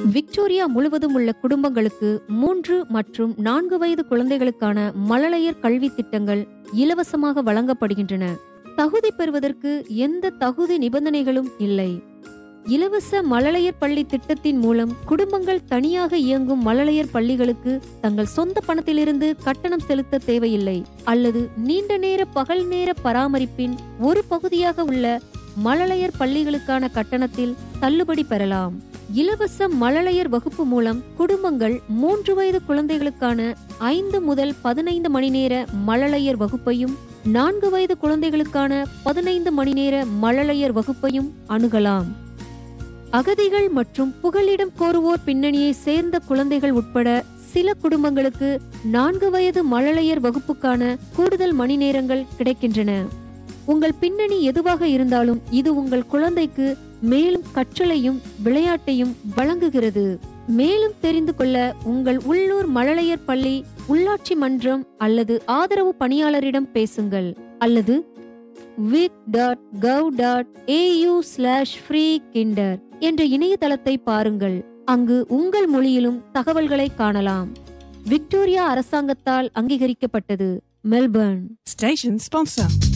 Victoria முழுவதும் உள்ள குடும்பங்களுக்கு மூன்று மற்றும் நான்கு வயது குழந்தைகளுக்கான மழலையர் கல்வி திட்டங்கள் இலவசமாக வழங்கப்படுகின்றன தகுதி பெறுவதற்கு எந்த தகுதி நிபந்தனைகளும் இல்லை இலவச மழலையர் பள்ளி திட்டத்தின் மூலம் குடும்பங்கள் தனியாக இயங்கும் மழலையர் பள்ளிகளுக்கு தங்கள் சொந்த பணத்திலிருந்து கட்டணம் செலுத்த தேவையில்லை அல்லது நீண்ட நேர பகல் நேர பராமரிப்பின் ஒரு பகுதியாக உள்ள மழலையர் பள்ளிகளுக்கான கட்டணத்தில் தள்ளுபடி பெறலாம் இலவச மழலையர் வகுப்பு மூலம் குடும்பங்கள் மூன்று வயது குழந்தைகளுக்கான ஐந்து முதல் பதினைந்து மணி நேர மழலையர் வகுப்பையும் நான்கு வயது குழந்தைகளுக்கான பதினைந்து மணி நேர மழலையர் வகுப்பையும் அணுகலாம் அகதிகள் மற்றும் புகலிடம் கோருவோர் பின்னணியை சேர்ந்த குழந்தைகள் உட்பட சில குடும்பங்களுக்கு நான்கு வயது மழலையர் வகுப்புக்கான கூடுதல் மணி நேரங்கள் கிடைக்கின்றன உங்கள் பின்னணி எதுவாக இருந்தாலும் இது உங்கள் குழந்தைக்கு மேலும் கற்றலையும் விளையாட்டையும் வழங்குகிறது மேலும் தெரிந்து கொள்ள உங்கள் உள்ளூர் மழலையர் பள்ளி உள்ளாட்சி மன்றம் அல்லது ஆதரவு பணியாளரிடம் பேசுங்கள் அல்லது vic dot gov dot AU slash free kinder என்ற இணையதளத்தை பாருங்கள் அங்கு உங்கள் மொழியிலும் தகவல்களை காணலாம் விக்டோரியா அரசாங்கத்தால் அங்கீகரிக்கப்பட்டது மெல்பர்ன் Station sponsor.